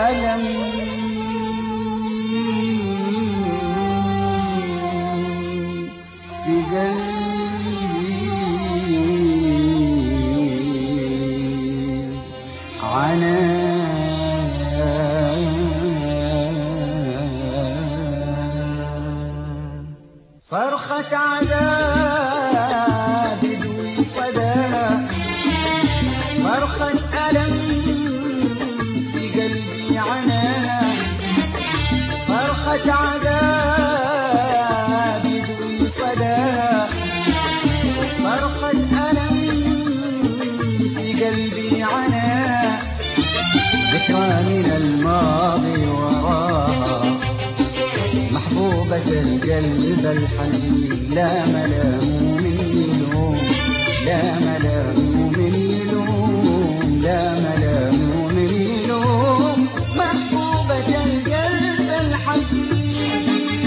ألم في قلبي عنا صرخة عذاب ذوي صداها صرخة ألم في قلبي عناها صرخة عذاب ذوي صداها صرخة ألم في قلبي عناها ذكرى من الماضي وراها محبوبة القلب الحزين لا ملام من يلوم لا ملام من يلوم لا ملام من يلوم محبوبة القلب الحزين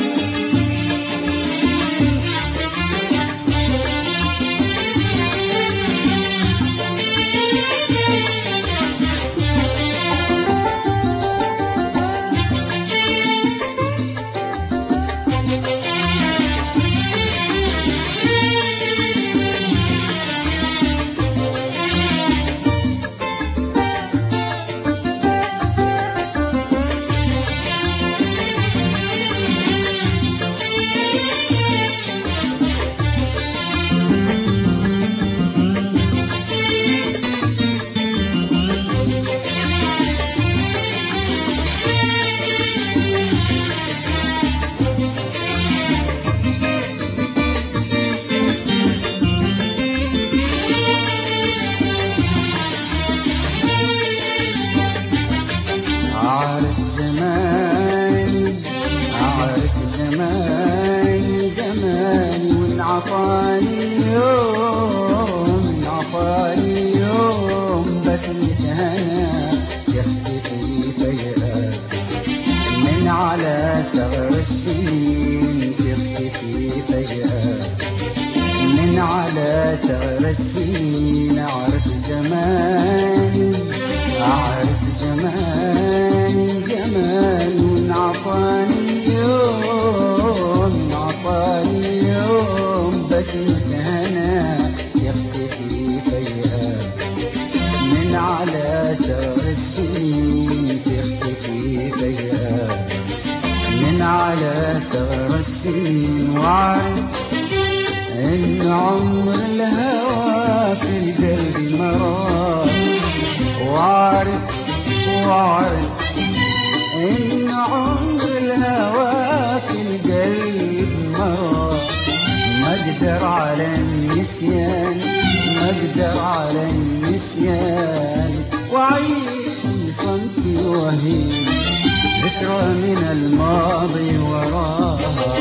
أعرف زماني أعرف زماني زماني وانعطاني يوم انعطاني يوم بس هنا يختفي فجأة من على ثغر السنين تختفي فجأة من على ثغر السنين أعرف زماني أعرف زماني زماني وانعطاني يوم انعطاني يوم بس هنا يختفي فجأة من على ثغر السنين تختفي فجأة من على ثغر السنين وعارف إن عمر الهوى في القلب مرار وعارف وعارف إن عمر الهوى في القلب مرار ما أقدر على النسيان ما أقدر على النسيان وأعيش في صمتي وهي ذكرى من الماضي وراها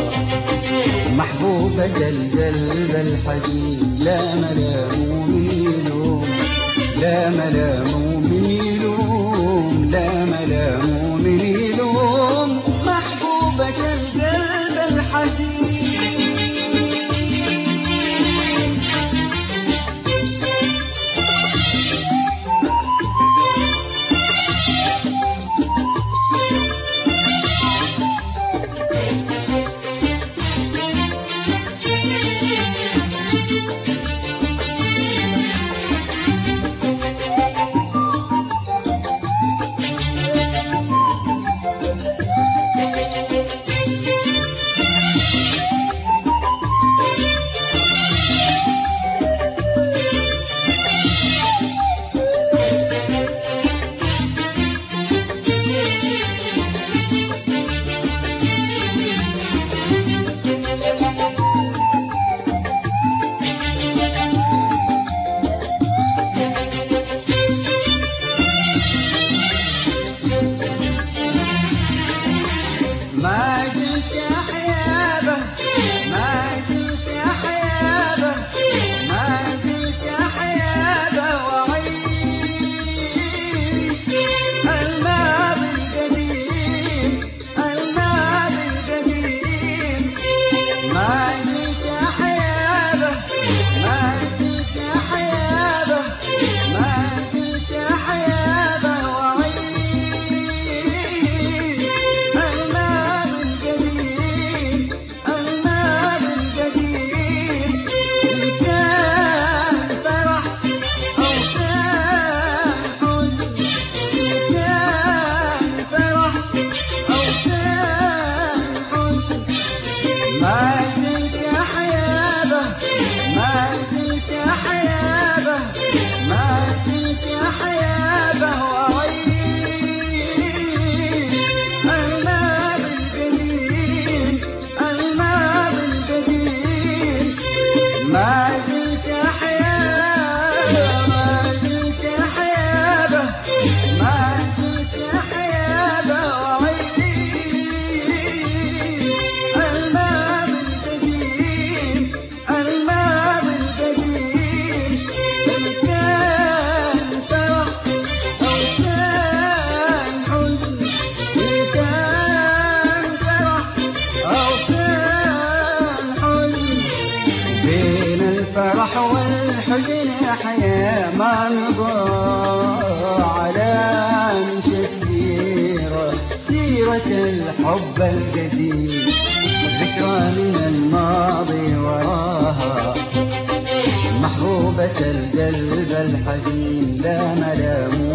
محبوبة القلب الحزين لا ملام من يلوم لا ملام من يلوم لا ملام من يلوم محبوبة القلب الحزين سيرة الحب الجديد ذكرى من الماضي وراها محبوبة القلب الحزين لا ملام